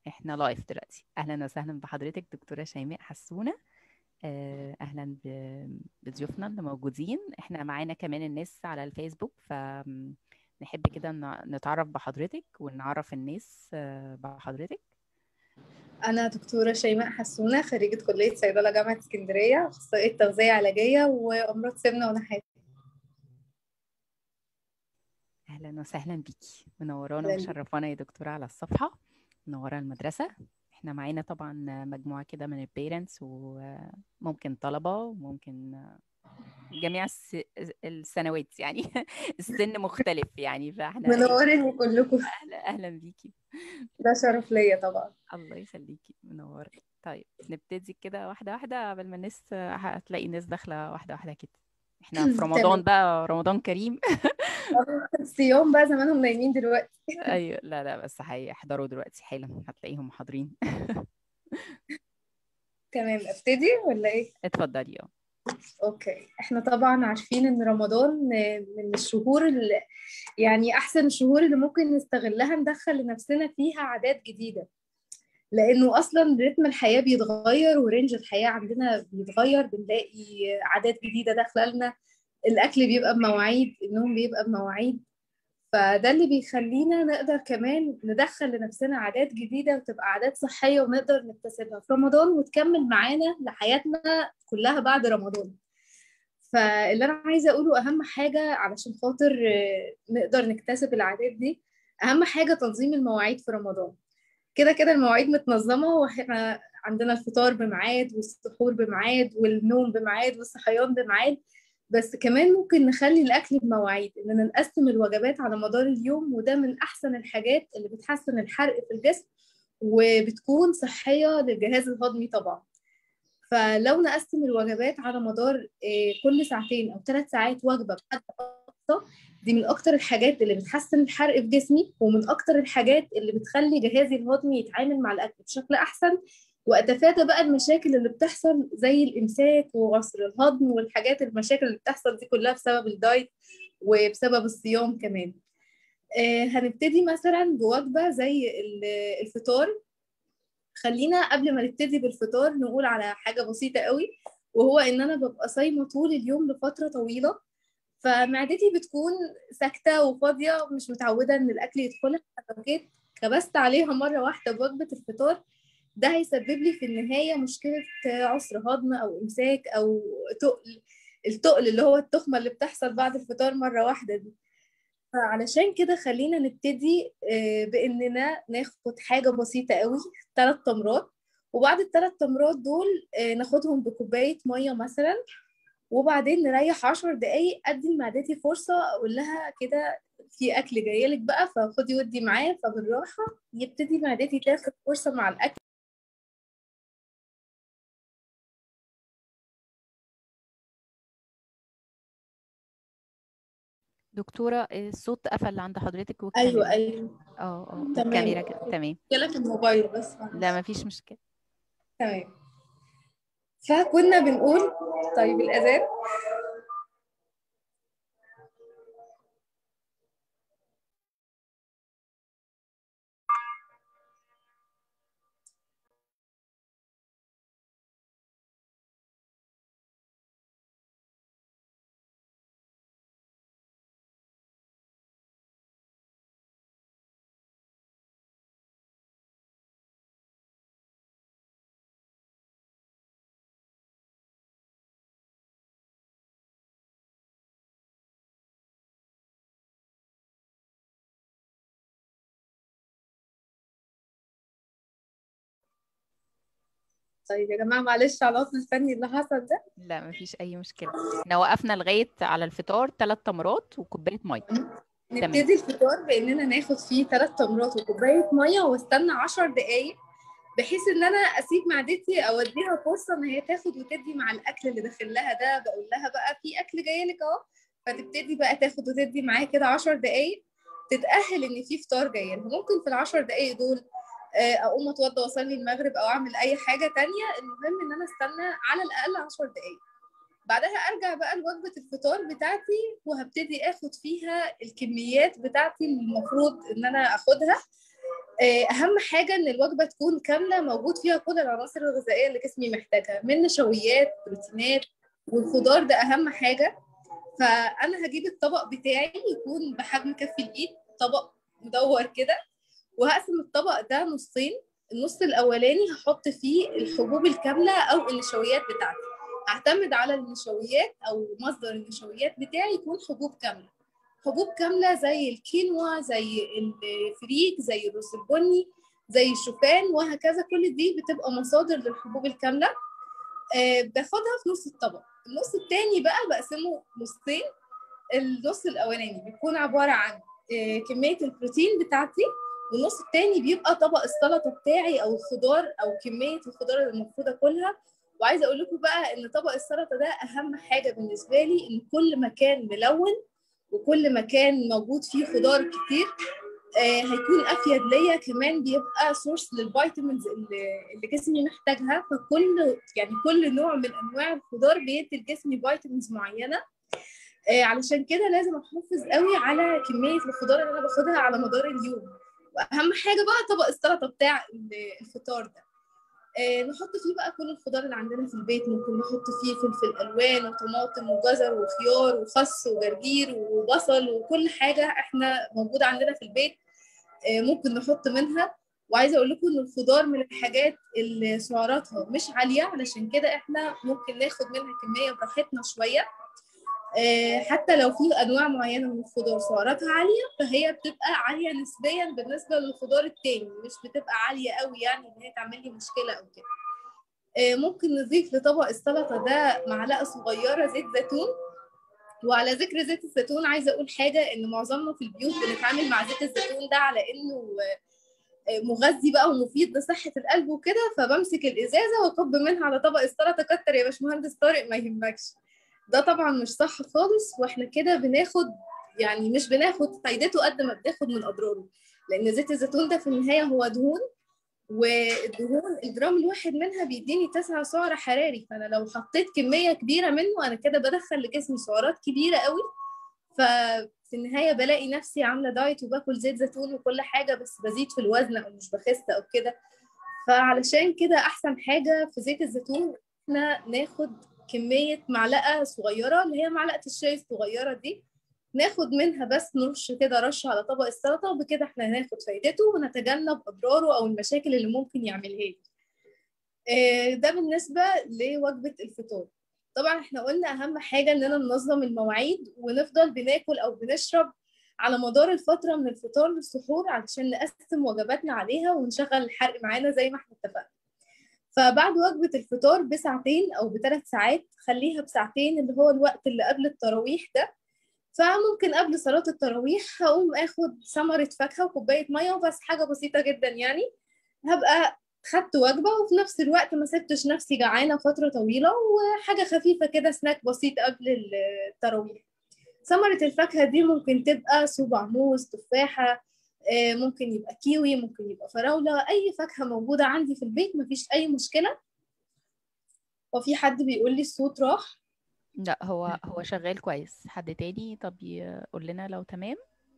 احنا لايف دلوقتي اهلا وسهلا بحضرتك دكتوره شيماء حسونه اهلا بضيوفنا اللي موجودين احنا معانا كمان الناس على الفيسبوك فنحب كده نتعرف بحضرتك ونعرف الناس بحضرتك أنا دكتورة شيماء حسونة خريجة كلية صيدلة جامعة اسكندرية أخصائية تغذية علاجية وأمراض سمنة ونحات أهلا وسهلا بيكي منورانا ومشرفانا يا دكتورة على الصفحة منورة المدرسة احنا معانا طبعا مجموعة كده من البيرنتس وممكن طلبة وممكن جميع السنوات يعني السن مختلف يعني فاحنا منورين كلكم اهلا اهلا بيكي ده شرف ليا طبعا الله يخليكي منورة طيب نبتدي كده واحدة واحدة قبل ما الناس هتلاقي الناس داخلة واحدة واحدة كده احنا في رمضان بقى رمضان كريم الصيام بقى زمانهم نايمين دلوقتي ايوه لا لا بس هيحضروا دلوقتي حالا هتلاقيهم حاضرين تمام ابتدي ولا ايه اتفضلي اه اوكي احنا طبعا عارفين ان رمضان من الشهور اللي يعني احسن الشهور اللي ممكن نستغلها ندخل لنفسنا فيها عادات جديده لانه اصلا رتم الحياه بيتغير ورينج الحياه عندنا بيتغير بنلاقي عادات جديده داخله لنا الاكل بيبقى بمواعيد النوم بيبقى بمواعيد فده اللي بيخلينا نقدر كمان ندخل لنفسنا عادات جديدة وتبقى عادات صحية ونقدر نكتسبها في رمضان وتكمل معانا لحياتنا كلها بعد رمضان فاللي أنا عايزة أقوله أهم حاجة علشان خاطر نقدر نكتسب العادات دي أهم حاجة تنظيم المواعيد في رمضان كده كده المواعيد متنظمة واحنا عندنا الفطار بميعاد والسحور بميعاد والنوم بميعاد والصحيان بميعاد بس كمان ممكن نخلي الأكل بمواعيد إننا نقسم الوجبات على مدار اليوم وده من أحسن الحاجات اللي بتحسن الحرق في الجسم وبتكون صحية للجهاز الهضمي طبعا فلو نقسم الوجبات على مدار كل ساعتين أو ثلاث ساعات وجبة بحد أقصى دي من أكتر الحاجات اللي بتحسن الحرق في جسمي ومن أكتر الحاجات اللي بتخلي جهازي الهضمي يتعامل مع الأكل بشكل أحسن واتفادى بقى المشاكل اللي بتحصل زي الامساك وعسر الهضم والحاجات المشاكل اللي بتحصل دي كلها بسبب الدايت وبسبب الصيام كمان آه هنبتدي مثلا بوجبه زي الفطار خلينا قبل ما نبتدي بالفطار نقول على حاجه بسيطه قوي وهو ان انا ببقى صايمه طول اليوم لفتره طويله فمعدتي بتكون ساكته وفاضيه مش متعوده ان الاكل يدخلها لو جيت كبست عليها مره واحده بوجبه الفطار ده هيسبب لي في النهاية مشكلة عسر هضم أو إمساك أو تقل التقل اللي هو التخمة اللي بتحصل بعد الفطار مرة واحدة دي فعلشان كده خلينا نبتدي بإننا ناخد حاجة بسيطة قوي ثلاث تمرات وبعد الثلاث تمرات دول ناخدهم بكوباية مية مثلا وبعدين نريح عشر دقايق أدي لمعدتي فرصة أقول لها كده في أكل جايلك بقى فخدي ودي معاه فبالراحة يبتدي معدتي تاخد فرصة مع الأكل دكتورة الصوت قفل عند حضرتك والكاميرا ايوه ايوه اه اه الكاميرا كده تمام مشكلة في الموبايل بس لا مفيش مشكلة تمام فكنا بنقول طيب الأذان طيب يا جماعه معلش على العطل الفني اللي حصل ده لا مفيش اي مشكله احنا وقفنا لغايه على الفطار ثلاث تمرات وكوبايه ميه نبتدي الفطار باننا ناخد فيه ثلاث تمرات وكوبايه ميه واستنى 10 دقائق بحيث ان انا اسيب معدتي اوديها فرصه ان هي تاخد وتدي مع الاكل اللي داخل لها ده بقول لها بقى في اكل جاي لك اهو فتبتدي بقى تاخد وتدي معاه كده 10 دقائق تتاهل ان في فطار جاي لها ممكن في العشر دقائق دول اقوم اتوضى واصلي المغرب او اعمل اي حاجه تانية المهم ان انا استنى على الاقل 10 دقائق بعدها ارجع بقى لوجبه الفطار بتاعتي وهبتدي اخد فيها الكميات بتاعتي المفروض ان انا اخدها اهم حاجه ان الوجبه تكون كامله موجود فيها كل العناصر الغذائيه اللي جسمي محتاجها من نشويات بروتينات والخضار ده اهم حاجه فانا هجيب الطبق بتاعي يكون بحجم كف الايد طبق مدور كده وهقسم الطبق ده نصين النص الاولاني هحط فيه الحبوب الكامله او النشويات بتاعتي هعتمد على النشويات او مصدر النشويات بتاعي يكون حبوب كامله حبوب كامله زي الكينوا زي الفريك زي الرز البني زي الشوفان وهكذا كل دي بتبقى مصادر للحبوب الكامله أه باخدها في نص الطبق النص التاني بقى بقسمه نصين النص الاولاني بيكون عباره عن أه كميه البروتين بتاعتي والنص التاني بيبقى طبق السلطه بتاعي او الخضار او كميه الخضار اللي المفروض اكلها وعايزه اقول لكم بقى ان طبق السلطه ده اهم حاجه بالنسبه لي ان كل مكان ملون وكل مكان موجود فيه خضار كتير آه هيكون افيد ليا كمان بيبقى سورس للفيتامينز اللي, اللي جسمي محتاجها فكل يعني كل نوع من انواع الخضار بيدي لجسمي فيتامينز معينه آه علشان كده لازم احافظ قوي على كميه الخضار اللي انا باخدها على مدار اليوم واهم حاجه بقى طبق السلطه بتاع الفطار ده آه نحط فيه بقى كل الخضار اللي عندنا في البيت ممكن نحط فيه فلفل الوان وطماطم وجزر وخيار وخس وجرجير وبصل وكل حاجه احنا موجوده عندنا في البيت آه ممكن نحط منها وعايزه اقول لكم ان الخضار من الحاجات اللي سعراتها مش عاليه علشان كده احنا ممكن ناخد منها كميه براحتنا شويه آه حتى لو في انواع معينه من الخضار سعراتها عاليه فهي بتبقى عاليه نسبيا بالنسبه للخضار التاني مش بتبقى عاليه قوي يعني ان هي تعمل لي مشكله او كده آه ممكن نضيف لطبق السلطه ده معلقه صغيره زيت زيتون وعلى ذكر زيت الزيتون عايزه اقول حاجه ان معظمنا في البيوت بنتعامل مع زيت الزيتون ده على انه مغذي بقى ومفيد لصحه القلب وكده فبمسك الازازه واكب منها على طبق السلطه كتر يا باشمهندس طارق ما يهمكش ده طبعا مش صح خالص واحنا كده بناخد يعني مش بناخد فايدته قد ما بناخد من اضراره لان زيت الزيتون ده في النهايه هو دهون والدهون الجرام الواحد منها بيديني 9 سعر حراري فانا لو حطيت كميه كبيره منه انا كده بدخل لجسمي سعرات كبيره قوي ففي النهايه بلاقي نفسي عامله دايت وباكل زيت زيتون وكل حاجه بس بزيد في الوزن او مش بخس او كده فعلشان كده احسن حاجه في زيت الزيتون احنا ناخد كمية معلقة صغيرة اللي هي معلقة الشاي الصغيرة دي ناخد منها بس نرش كده رش على طبق السلطة وبكده احنا هناخد فايدته ونتجنب أضراره أو المشاكل اللي ممكن يعملها لي ده بالنسبة لوجبة الفطار طبعا احنا قلنا أهم حاجة إننا ننظم المواعيد ونفضل بناكل أو بنشرب على مدار الفترة من الفطار للسحور علشان نقسم وجباتنا عليها ونشغل الحرق معانا زي ما احنا اتفقنا فبعد وجبة الفطار بساعتين أو بثلاث ساعات خليها بساعتين اللي هو الوقت اللي قبل التراويح ده فممكن قبل صلاة التراويح هقوم آخد ثمرة فاكهة وكوباية مية وبس حاجة بسيطة جدا يعني هبقى خدت وجبة وفي نفس الوقت ما سبتش نفسي جعانة فترة طويلة وحاجة خفيفة كده سناك بسيط قبل التراويح ثمرة الفاكهة دي ممكن تبقى صبع موز تفاحة ممكن يبقى كيوي ممكن يبقى فراولة أي فاكهة موجودة عندي في البيت مفيش أي مشكلة وفي حد بيقول لي الصوت راح لا هو هو شغال كويس حد تاني طب يقول لنا لو تمام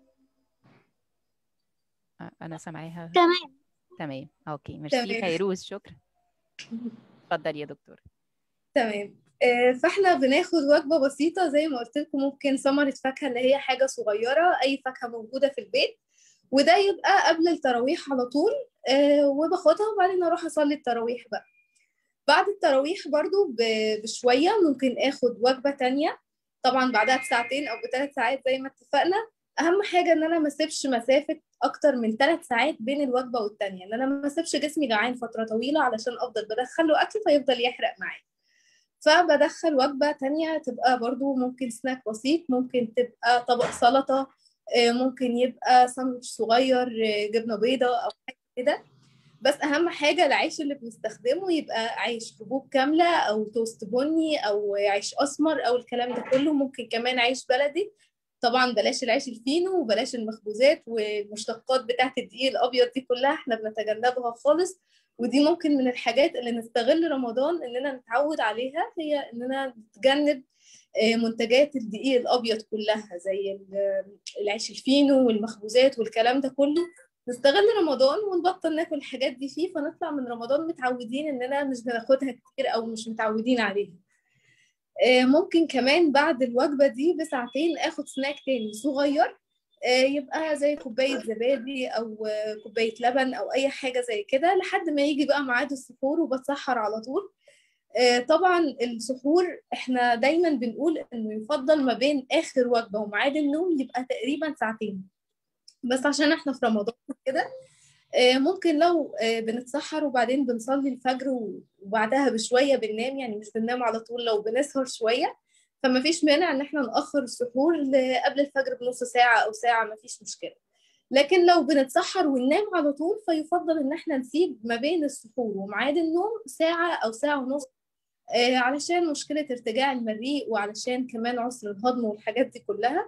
أنا سامعاها تمام تمام أوكي ميرسي فيروز شكرا اتفضل يا دكتور تمام فاحنا بناخد وجبة بسيطة زي ما قلت لكم ممكن ثمرة فاكهة اللي هي حاجة صغيرة أي فاكهة موجودة في البيت وده يبقى قبل التراويح على طول آه وباخدها وبعدين اروح اصلي التراويح بقى بعد التراويح برضو بشويه ممكن اخد وجبه تانية طبعا بعدها بساعتين او بثلاث ساعات زي ما اتفقنا اهم حاجه ان انا ما اسيبش مسافه اكتر من ثلاث ساعات بين الوجبه والتانية ان انا ما اسيبش جسمي جعان فتره طويله علشان افضل بدخل له اكل فيفضل يحرق معايا فبدخل وجبه تانية تبقى برضو ممكن سناك بسيط ممكن تبقى طبق سلطه ممكن يبقى ساندوتش صغير جبنه بيضاء او حاجه كده بس اهم حاجه العيش اللي بنستخدمه يبقى عيش حبوب كامله او توست بني او عيش اسمر او الكلام ده كله ممكن كمان عيش بلدي طبعا بلاش العيش الفينو وبلاش المخبوزات والمشتقات بتاعه الدقيق الابيض دي كلها احنا بنتجنبها خالص ودي ممكن من الحاجات اللي نستغل رمضان اننا نتعود عليها هي اننا نتجنب منتجات الدقيق الابيض كلها زي العيش الفينو والمخبوزات والكلام ده كله نستغل رمضان ونبطل ناكل الحاجات دي فيه فنطلع من رمضان متعودين اننا مش بناخدها كتير او مش متعودين عليها ممكن كمان بعد الوجبة دي بساعتين اخد سناك تاني صغير يبقى زي كوباية زبادي أو كوباية لبن أو أي حاجة زي كده لحد ما يجي بقى ميعاد السحور وبتسحر على طول طبعا السحور احنا دايما بنقول انه يفضل ما بين اخر وجبه وميعاد النوم يبقى تقريبا ساعتين بس عشان احنا في رمضان كده ممكن لو بنتسحر وبعدين بنصلي الفجر وبعدها بشويه بننام يعني مش بننام على طول لو بنسهر شويه فما فيش مانع ان احنا ناخر السحور قبل الفجر بنص ساعه او ساعه ما فيش مشكله لكن لو بنتسحر وننام على طول فيفضل ان احنا نسيب ما بين السحور وميعاد النوم ساعه او ساعه ونص علشان مشكله ارتجاع المريء وعلشان كمان عسر الهضم والحاجات دي كلها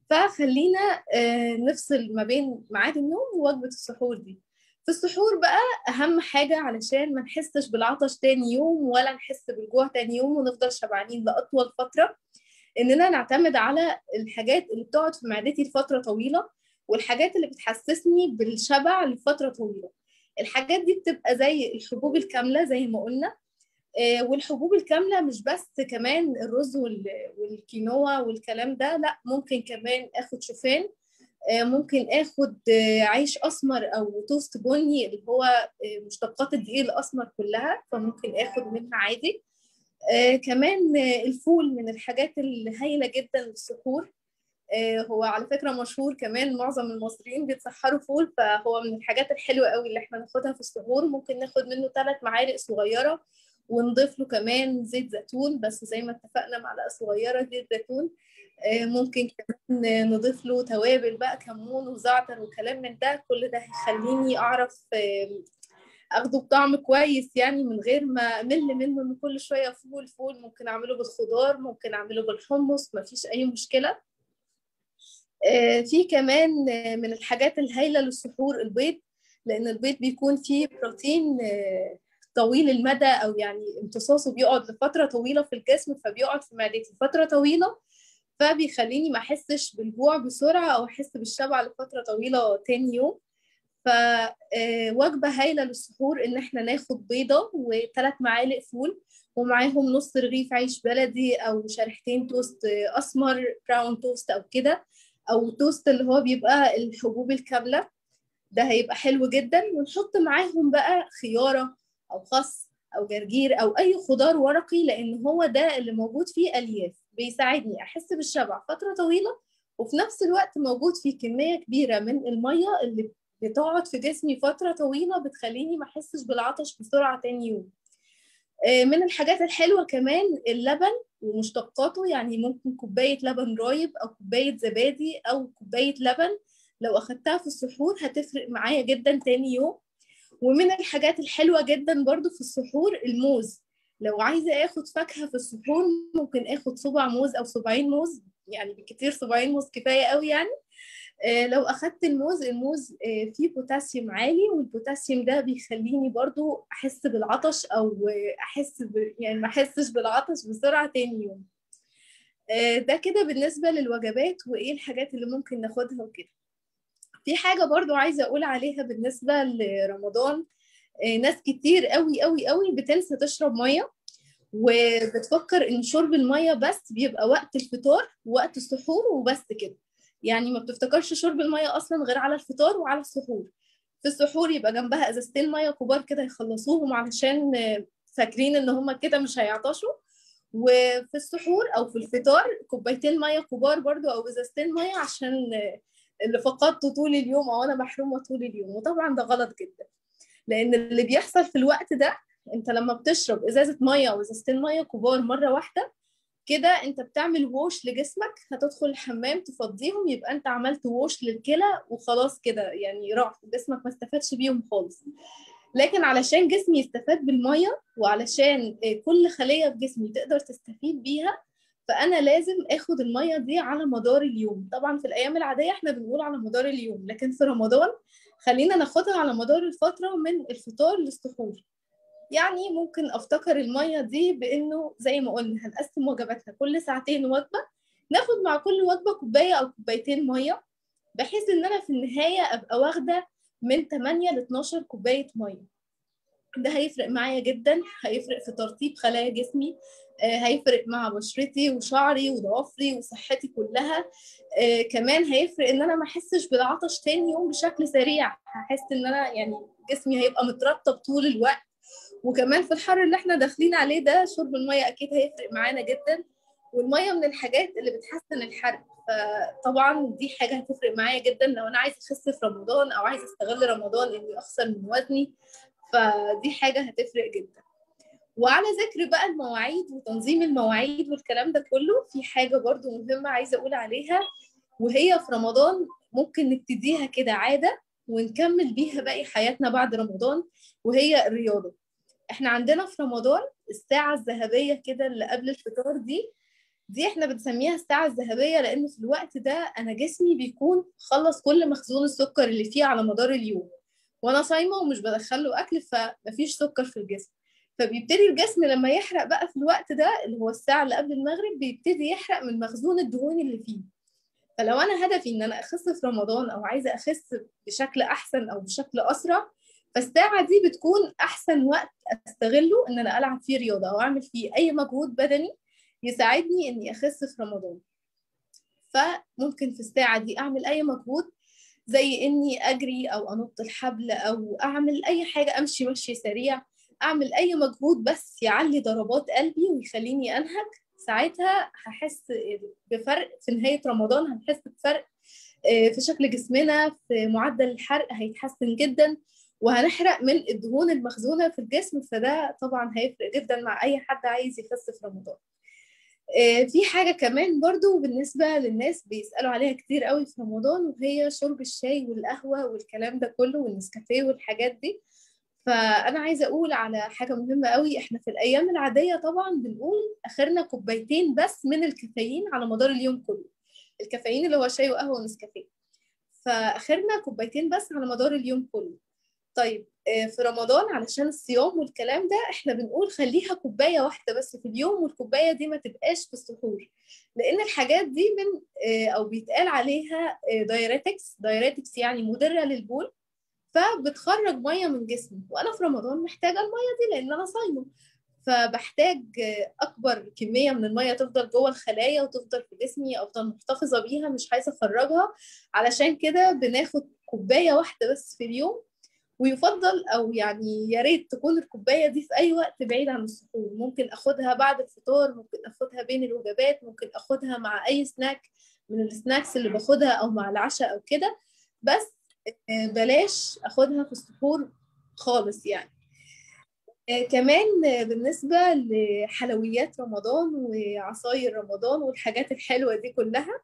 فخلينا نفصل ما بين ميعاد النوم ووجبه السحور دي في السحور بقى اهم حاجه علشان ما نحسش بالعطش تاني يوم ولا نحس بالجوع تاني يوم ونفضل شبعانين لاطول فتره اننا نعتمد على الحاجات اللي بتقعد في معدتي لفتره طويله والحاجات اللي بتحسسني بالشبع لفتره طويله الحاجات دي بتبقى زي الحبوب الكامله زي ما قلنا والحبوب الكامله مش بس كمان الرز والكينوا والكلام ده لا ممكن كمان اخد شوفان ممكن اخد عيش اسمر او توست بني اللي هو مشتقات الدقيق الاسمر كلها فممكن اخد منها عادي كمان الفول من الحاجات الهايله جدا للسحور هو على فكره مشهور كمان معظم المصريين بيتسحروا فول فهو من الحاجات الحلوه قوي اللي احنا ناخدها في السحور ممكن ناخد منه ثلاث معالق صغيره ونضيف له كمان زيت زيتون بس زي ما اتفقنا معلقه صغيره زيت زيتون ممكن كمان نضيف له توابل بقى كمون وزعتر وكلام من ده كل ده هيخليني اعرف اخده بطعم كويس يعني من غير ما امل منه ان كل شويه فول فول ممكن اعمله بالخضار ممكن اعمله بالحمص مفيش اي مشكله في كمان من الحاجات الهايله للسحور البيض لان البيض بيكون فيه بروتين طويل المدى او يعني امتصاصه بيقعد لفتره طويله في الجسم فبيقعد في معدتي فتره طويله فبيخليني ما احسش بالجوع بسرعه او احس بالشبع لفتره طويله تاني يوم فوجبه هايله للسحور ان احنا ناخد بيضه وثلاث معالق فول ومعاهم نص رغيف عيش بلدي او شريحتين توست اسمر براون توست او كده او توست اللي هو بيبقى الحبوب الكامله ده هيبقى حلو جدا ونحط معاهم بقى خياره او خس او جرجير او اي خضار ورقي لان هو ده اللي موجود فيه الياف بيساعدني احس بالشبع فتره طويله وفي نفس الوقت موجود فيه كميه كبيره من الميه اللي بتقعد في جسمي فتره طويله بتخليني ما احسش بالعطش بسرعه تاني يوم من الحاجات الحلوه كمان اللبن ومشتقاته يعني ممكن كوبايه لبن رايب او كوبايه زبادي او كوبايه لبن لو اخدتها في السحور هتفرق معايا جدا تاني يوم ومن الحاجات الحلوه جدا برضو في السحور الموز لو عايزه اخد فاكهه في السحور ممكن اخد صبع موز او صباعين موز يعني بالكتير صباعين موز كفايه قوي يعني آه لو اخدت الموز الموز آه فيه بوتاسيوم عالي والبوتاسيوم ده بيخليني برضو احس بالعطش او احس ب... يعني ما احسش بالعطش بسرعه تاني يوم آه ده كده بالنسبه للوجبات وايه الحاجات اللي ممكن ناخدها وكده في حاجه برضو عايزه اقول عليها بالنسبه لرمضان ناس كتير قوي قوي قوي بتنسى تشرب ميه وبتفكر ان شرب الميه بس بيبقى وقت الفطار ووقت السحور وبس كده يعني ما بتفتكرش شرب الميه اصلا غير على الفطار وعلى السحور في السحور يبقى جنبها ازازتين ميه كبار كده يخلصوهم علشان فاكرين ان هم كده مش هيعطشوا وفي السحور او في الفطار كوبايتين ميه كبار برضو او ازازتين ميه عشان اللي فقدته طول اليوم او انا محرومه طول اليوم وطبعا ده غلط جدا لان اللي بيحصل في الوقت ده انت لما بتشرب ازازه ميه او ازازتين ميه كبار مره واحده كده انت بتعمل ووش لجسمك هتدخل الحمام تفضيهم يبقى انت عملت ووش للكلى وخلاص كده يعني راح جسمك ما استفادش بيهم خالص لكن علشان جسمي يستفاد بالميه وعلشان كل خليه في جسمي تقدر تستفيد بيها فانا لازم اخد الميه دي على مدار اليوم طبعا في الايام العاديه احنا بنقول على مدار اليوم لكن في رمضان خلينا ناخدها على مدار الفتره من الفطار للسحور يعني ممكن افتكر الميه دي بانه زي ما قلنا هنقسم وجباتنا كل ساعتين وجبه ناخد مع كل وجبه كوبايه او كوبايتين ميه بحيث ان انا في النهايه ابقى واخده من 8 ل 12 كوبايه ميه ده هيفرق معايا جدا هيفرق في ترطيب خلايا جسمي هيفرق مع بشرتي وشعري وضوافري وصحتي كلها آه كمان هيفرق ان انا ما احسش بالعطش تاني يوم بشكل سريع هحس ان انا يعني جسمي هيبقى مترطب طول الوقت وكمان في الحر اللي احنا داخلين عليه ده شرب الميه اكيد هيفرق معانا جدا والميه من الحاجات اللي بتحسن الحرق فطبعا دي حاجه هتفرق معايا جدا لو انا عايزه اخس في رمضان او عايزه استغل رمضان اني اخسر من وزني فدي حاجه هتفرق جدا وعلى ذكر بقى المواعيد وتنظيم المواعيد والكلام ده كله في حاجه برضو مهمه عايزه اقول عليها وهي في رمضان ممكن نبتديها كده عاده ونكمل بيها باقي حياتنا بعد رمضان وهي الرياضه احنا عندنا في رمضان الساعه الذهبيه كده اللي قبل الفطار دي دي احنا بنسميها الساعة الذهبية لأن في الوقت ده أنا جسمي بيكون خلص كل مخزون السكر اللي فيه على مدار اليوم وأنا صايمة ومش بدخله أكل فمفيش سكر في الجسم فبيبتدي الجسم لما يحرق بقى في الوقت ده اللي هو الساعة اللي قبل المغرب بيبتدي يحرق من مخزون الدهون اللي فيه فلو أنا هدفي إن أنا أخس في رمضان أو عايزة أخس بشكل أحسن أو بشكل أسرع فالساعة دي بتكون أحسن وقت أستغله إن أنا ألعب فيه رياضة أو أعمل فيه أي مجهود بدني يساعدني إني أخس في رمضان فممكن في الساعة دي أعمل أي مجهود زي إني أجري أو أنط الحبل أو أعمل أي حاجة أمشي مشي سريع اعمل اي مجهود بس يعلي ضربات قلبي ويخليني انهك ساعتها هحس بفرق في نهايه رمضان هنحس بفرق في شكل جسمنا في معدل الحرق هيتحسن جدا وهنحرق من الدهون المخزونه في الجسم فده طبعا هيفرق جدا مع اي حد عايز يخس في رمضان في حاجة كمان برضو بالنسبة للناس بيسألوا عليها كتير قوي في رمضان وهي شرب الشاي والقهوة والكلام ده كله والنسكافيه والحاجات دي فانا عايزه اقول على حاجه مهمه قوي احنا في الايام العاديه طبعا بنقول اخرنا كوبايتين بس من الكافيين على مدار اليوم كله الكافيين اللي هو شاي وقهوه ونسكافيه فاخرنا كوبايتين بس على مدار اليوم كله طيب في رمضان علشان الصيام والكلام ده احنا بنقول خليها كوبايه واحده بس في اليوم والكوبايه دي ما تبقاش في السحور لان الحاجات دي من او بيتقال عليها دايريتكس دايريتكس يعني مدره للبول فبتخرج ميه من جسمي وانا في رمضان محتاجه الميه دي لان انا صايمه فبحتاج اكبر كميه من الميه تفضل جوه الخلايا وتفضل في جسمي افضل محتفظه بيها مش عايزه اخرجها علشان كده بناخد كوبايه واحده بس في اليوم ويفضل او يعني يا ريت تكون الكوبايه دي في اي وقت بعيد عن السحور ممكن اخدها بعد الفطار ممكن اخدها بين الوجبات ممكن اخدها مع اي سناك من السناكس اللي باخدها او مع العشاء او كده بس بلاش اخدها في السحور خالص يعني كمان بالنسبة لحلويات رمضان وعصاير رمضان والحاجات الحلوة دي كلها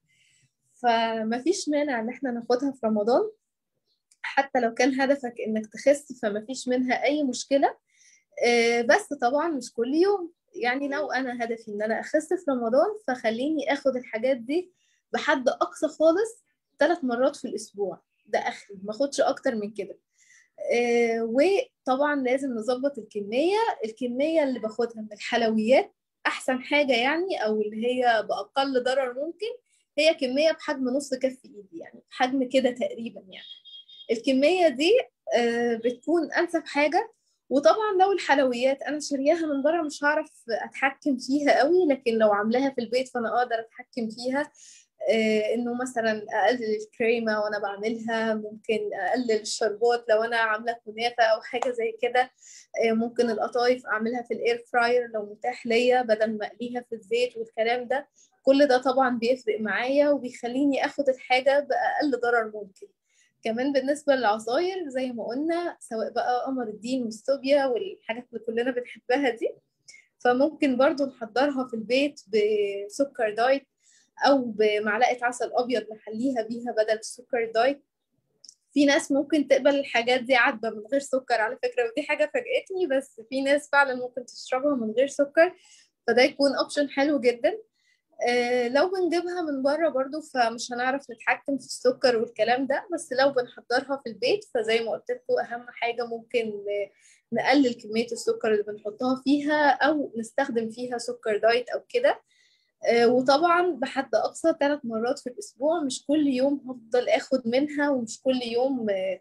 فمفيش مانع ان احنا ناخدها في رمضان حتى لو كان هدفك انك تخس فمفيش منها اي مشكلة بس طبعا مش كل يوم يعني لو انا هدفي ان انا اخس في رمضان فخليني اخد الحاجات دي بحد اقصى خالص ثلاث مرات في الاسبوع ده اخري ما اخدش اكتر من كده آه وطبعا لازم نظبط الكميه الكميه اللي باخدها من الحلويات احسن حاجه يعني او اللي هي باقل ضرر ممكن هي كميه بحجم نص كف ايدي يعني حجم كده تقريبا يعني الكميه دي آه بتكون انسب حاجه وطبعا لو الحلويات انا شارياها من بره مش هعرف اتحكم فيها قوي لكن لو عاملاها في البيت فانا اقدر اتحكم فيها انه مثلا اقلل الكريمه وانا بعملها ممكن اقلل الشربات لو انا عامله كنافه او حاجه زي كده ممكن القطايف اعملها في الاير فراير لو متاح ليا بدل ما اقليها في الزيت والكلام ده كل ده طبعا بيفرق معايا وبيخليني اخد الحاجه باقل ضرر ممكن كمان بالنسبه للعصاير زي ما قلنا سواء بقى قمر الدين والستوبيا والحاجات اللي كلنا بنحبها دي فممكن برضو نحضرها في البيت بسكر دايت او بمعلقه عسل ابيض نحليها بيها بدل السكر دايت في ناس ممكن تقبل الحاجات دي عدبه من غير سكر على فكره ودي حاجه فاجئتني بس في ناس فعلا ممكن تشربها من غير سكر فده يكون اوبشن حلو جدا آه لو بنجيبها من بره برضو فمش هنعرف نتحكم في السكر والكلام ده بس لو بنحضرها في البيت فزي ما قلت لكم اهم حاجه ممكن نقلل كميه السكر اللي بنحطها فيها او نستخدم فيها سكر دايت او كده وطبعا بحد اقصى ثلاث مرات في الاسبوع مش كل يوم هفضل اخد منها ومش كل يوم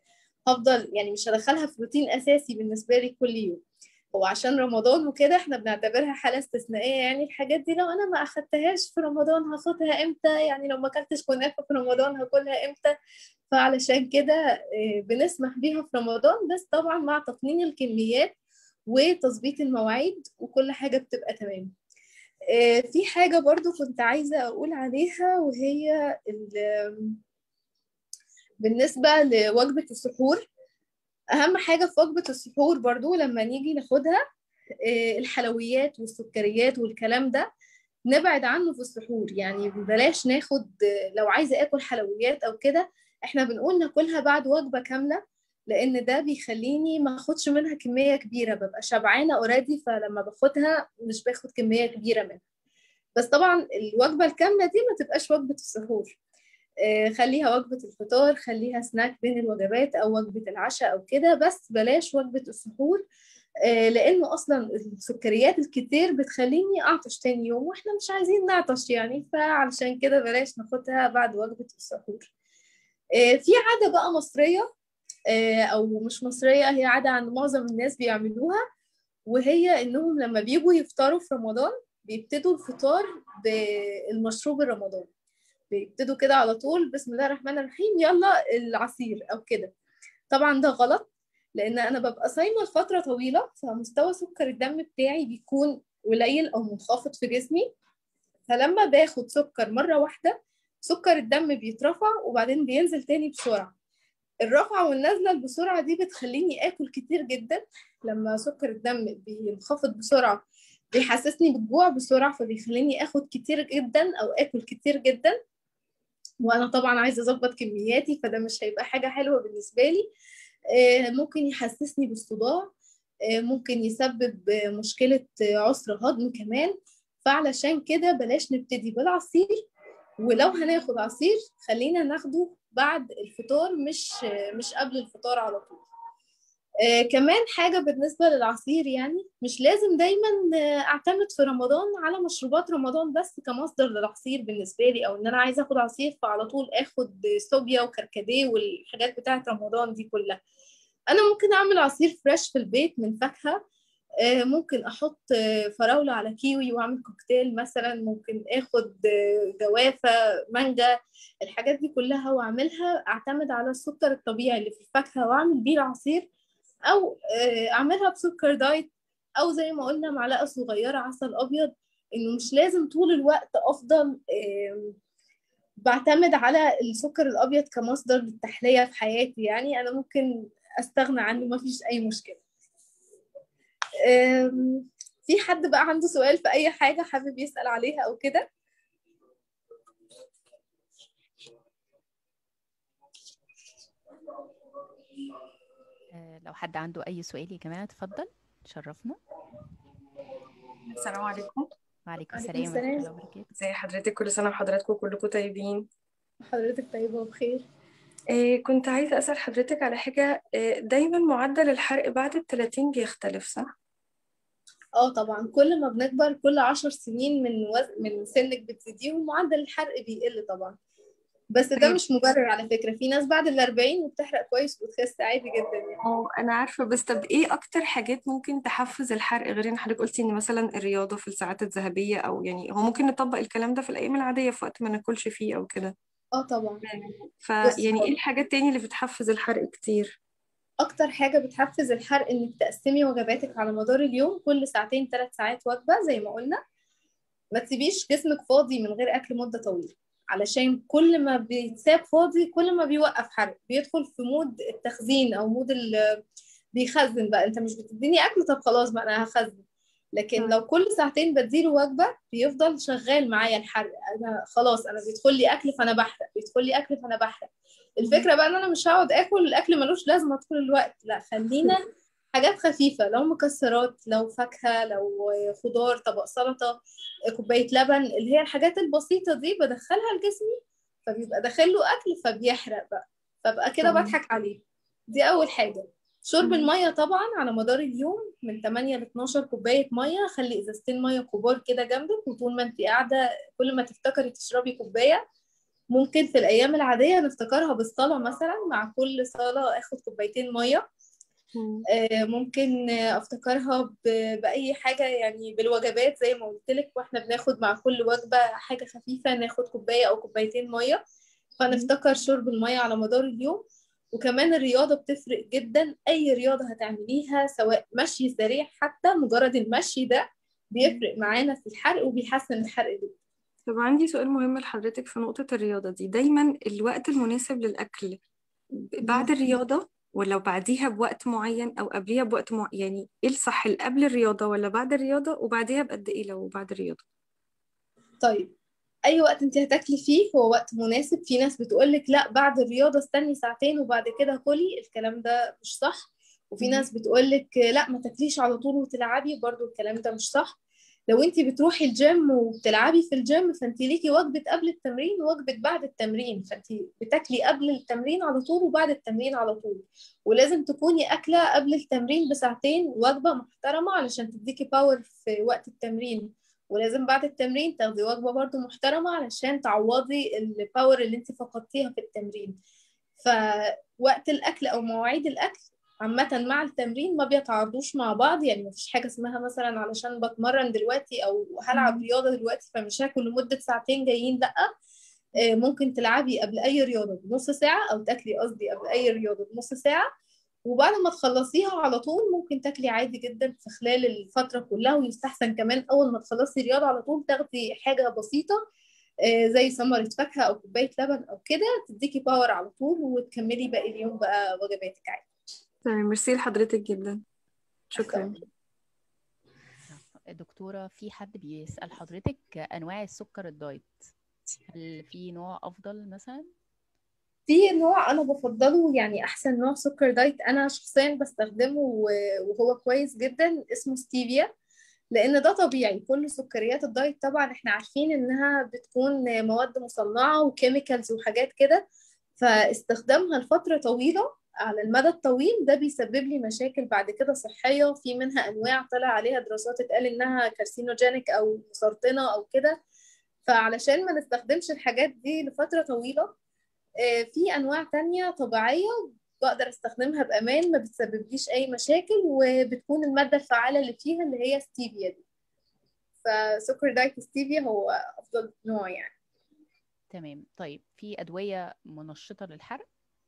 هفضل يعني مش هدخلها في روتين اساسي بالنسبه لي كل يوم هو عشان رمضان وكده احنا بنعتبرها حاله استثنائيه يعني الحاجات دي لو انا ما اخدتهاش في رمضان هاخدها امتى يعني لو ما اكلتش كنافه في رمضان هاكلها امتى فعلشان كده بنسمح بيها في رمضان بس طبعا مع تقنين الكميات وتظبيط المواعيد وكل حاجه بتبقى تمام في حاجه برضو كنت عايزه اقول عليها وهي بالنسبه لوجبه السحور اهم حاجه في وجبه السحور برضو لما نيجي ناخدها الحلويات والسكريات والكلام ده نبعد عنه في السحور يعني بلاش ناخد لو عايزه اكل حلويات او كده احنا بنقول ناكلها بعد وجبه كامله لان ده بيخليني ما اخدش منها كميه كبيره ببقى شبعانه اوريدي فلما باخدها مش باخد كميه كبيره منها بس طبعا الوجبه الكامله دي ما تبقاش وجبه السحور خليها وجبة الفطار خليها سناك بين الوجبات أو وجبة العشاء أو كده بس بلاش وجبة السحور لأنه أصلا السكريات الكتير بتخليني أعطش تاني يوم وإحنا مش عايزين نعطش يعني فعلشان كده بلاش ناخدها بعد وجبة السحور في عادة بقى مصرية أو مش مصرية هي عادة عند معظم الناس بيعملوها وهي إنهم لما بيجوا يفطروا في رمضان بيبتدوا الفطار بالمشروب الرمضاني بيبتدوا كده على طول بسم الله الرحمن الرحيم يلا العصير او كده طبعا ده غلط لان انا ببقى صايمه لفتره طويله فمستوى سكر الدم بتاعي بيكون قليل او منخفض في جسمي فلما باخد سكر مره واحده سكر الدم بيترفع وبعدين بينزل تاني بسرعه الرفعه والنزله بسرعه دي بتخليني اكل كتير جدا لما سكر الدم بينخفض بسرعه بيحسسني بالجوع بسرعه فبيخليني اخد كتير جدا او اكل كتير جدا وانا طبعا عايزه اظبط كمياتي فده مش هيبقى حاجه حلوه بالنسبه لي ممكن يحسسني بالصداع ممكن يسبب مشكله عسر هضم كمان فعلشان كده بلاش نبتدي بالعصير ولو هناخد عصير خلينا ناخده بعد الفطار مش مش قبل الفطار على طول آه كمان حاجة بالنسبة للعصير يعني مش لازم دايما أعتمد في رمضان على مشروبات رمضان بس كمصدر للعصير بالنسبة لي أو إن أنا عايزة أخد عصير فعلى طول آخد صوبيا وكركديه والحاجات بتاعة رمضان دي كلها أنا ممكن أعمل عصير فريش في البيت من فاكهة آه ممكن أحط فراولة على كيوي وأعمل كوكتيل مثلا ممكن آخد جوافة مانجا الحاجات دي كلها وأعملها أعتمد على السكر الطبيعي اللي في الفاكهة وأعمل بيه العصير او اعملها بسكر دايت او زي ما قلنا معلقه صغيره عسل ابيض انه مش لازم طول الوقت افضل بعتمد على السكر الابيض كمصدر للتحليه في حياتي يعني انا ممكن استغنى عنه ما فيش اي مشكله في حد بقى عنده سؤال في اي حاجه حابب يسال عليها او كده لو حد عنده أي سؤال يا جماعة اتفضل شرفنا السلام عليكم وعليكم السلام ورحمة الله وبركاته ازي حضرتك كل سنة وحضراتكم كلكم طيبين حضرتك طيبة وبخير إيه كنت عايزة أسأل حضرتك على حاجة إيه دايما معدل الحرق بعد التلاتين بيختلف صح؟ اه طبعا كل ما بنكبر كل عشر سنين من وز... من سنك بتزيديهم معدل الحرق بيقل طبعا بس ده مش مبرر على فكرة في ناس بعد الأربعين وبتحرق كويس وبتخس عادي جدا يعني اه أنا عارفة بس طب إيه أكتر حاجات ممكن تحفز الحرق غير إن حضرتك قلتي إن مثلا الرياضة في الساعات الذهبية أو يعني هو ممكن نطبق الكلام ده في الأيام العادية في وقت ما ناكلش فيه أو كده اه طبعا فيعني إيه الحاجات تاني اللي بتحفز الحرق كتير؟ أكتر حاجة بتحفز الحرق إنك تقسمي وجباتك على مدار اليوم كل ساعتين ثلاث ساعات وجبة زي ما قلنا ما تسيبيش جسمك فاضي من غير أكل مدة طويلة علشان كل ما بيتساب فاضي كل ما بيوقف حرق بيدخل في مود التخزين او مود بيخزن بقى انت مش بتديني اكل طب خلاص بقى انا هخزن لكن لو كل ساعتين بديله وجبه بيفضل شغال معايا الحرق انا خلاص انا بيدخل لي اكل فانا بحرق بيدخل لي اكل فانا بحرق الفكره بقى ان انا مش هقعد اكل الاكل ملوش لازمه طول الوقت لا خلينا حاجات خفيفة لو مكسرات لو فاكهة لو خضار طبق سلطة كوباية لبن اللي هي الحاجات البسيطة دي بدخلها لجسمي فبيبقى داخل له أكل فبيحرق بقى فبقى كده بضحك عليه دي أول حاجة شرب المية طبعا على مدار اليوم من 8 ل 12 كوباية مية خلي إزازتين مية كبار كده جنبك وطول ما أنت قاعدة كل ما تفتكري تشربي كوباية ممكن في الأيام العادية نفتكرها بالصلاة مثلا مع كل صلاة آخد كوبايتين مية مم. آه، ممكن آه، افتكرها ب- باي حاجه يعني بالوجبات زي ما قلت لك واحنا بناخد مع كل وجبه حاجه خفيفه ناخد كوبايه او كوبايتين ميه فنفتكر شرب الميه على مدار اليوم وكمان الرياضه بتفرق جدا اي رياضه هتعمليها سواء مشي سريع حتى مجرد المشي ده بيفرق معانا في الحرق وبيحسن الحرق جدا طب عندي سؤال مهم لحضرتك في نقطة الرياضة دي دايما الوقت المناسب للأكل ب- بعد الرياضة ولو بعديها بوقت معين أو قبليها بوقت معين يعني إيه الصح اللي قبل الرياضة ولا بعد الرياضة وبعديها بقد إيه لو بعد الرياضة طيب اي وقت انت هتاكلي فيه هو وقت مناسب في ناس بتقولك لا بعد الرياضه استني ساعتين وبعد كده كلي الكلام ده مش صح وفي مم. ناس بتقولك لا ما تاكليش على طول وتلعبي برضو الكلام ده مش صح لو انت بتروحي الجيم وبتلعبي في الجيم فانت ليكي وجبه قبل التمرين ووجبه بعد التمرين فانت بتاكلي قبل التمرين على طول وبعد التمرين على طول ولازم تكوني اكله قبل التمرين بساعتين وجبه محترمه علشان تديكي باور في وقت التمرين ولازم بعد التمرين تاخدي وجبة برضو محترمة علشان تعوضي الباور اللي انت فقدتيها في التمرين فوقت الأكل أو مواعيد الأكل عامة مع التمرين ما بيتعارضوش مع بعض يعني مفيش حاجة اسمها مثلا علشان بتمرن دلوقتي أو هلعب رياضة دلوقتي فمش هاكل لمدة ساعتين جايين لأ آه، ممكن تلعبي قبل أي رياضة بنص ساعة أو تاكلي قصدي قبل أي رياضة بنص ساعة وبعد ما تخلصيها على طول ممكن تاكلي عادي جدا في خلال الفترة كلها ويستحسن كمان أول ما تخلصي رياضة على طول تاخدي حاجة بسيطة آه، زي ثمرة فاكهة أو كوباية لبن أو كده تديكي باور على طول وتكملي باقي اليوم بقى وجباتك عادي تمام ميرسي لحضرتك جدا شكرا دكتورة في حد بيسأل حضرتك أنواع السكر الدايت هل في نوع أفضل مثلا؟ في نوع انا بفضله يعني احسن نوع سكر دايت انا شخصيا بستخدمه و- وهو كويس جدا اسمه ستيفيا لان ده طبيعي كل سكريات الدايت طبعا احنا عارفين انها بتكون مواد مصنعة وكيميكالز وحاجات كده فاستخدامها لفترة طويلة على المدى الطويل ده بيسبب لي مشاكل بعد كده صحية في منها انواع طلع عليها دراسات اتقال انها كارسينوجينيك او مسرطنة او كده فعلشان ما نستخدمش الحاجات دي لفترة طويلة آه، في انواع تانية طبيعية بقدر استخدمها بامان ما بتسببليش اي مشاكل وبتكون المادة الفعالة اللي فيها اللي هي ستيفيا دي فسكر دايت ستيفيا هو افضل نوع يعني تمام طيب في أدوية منشطة للحرق؟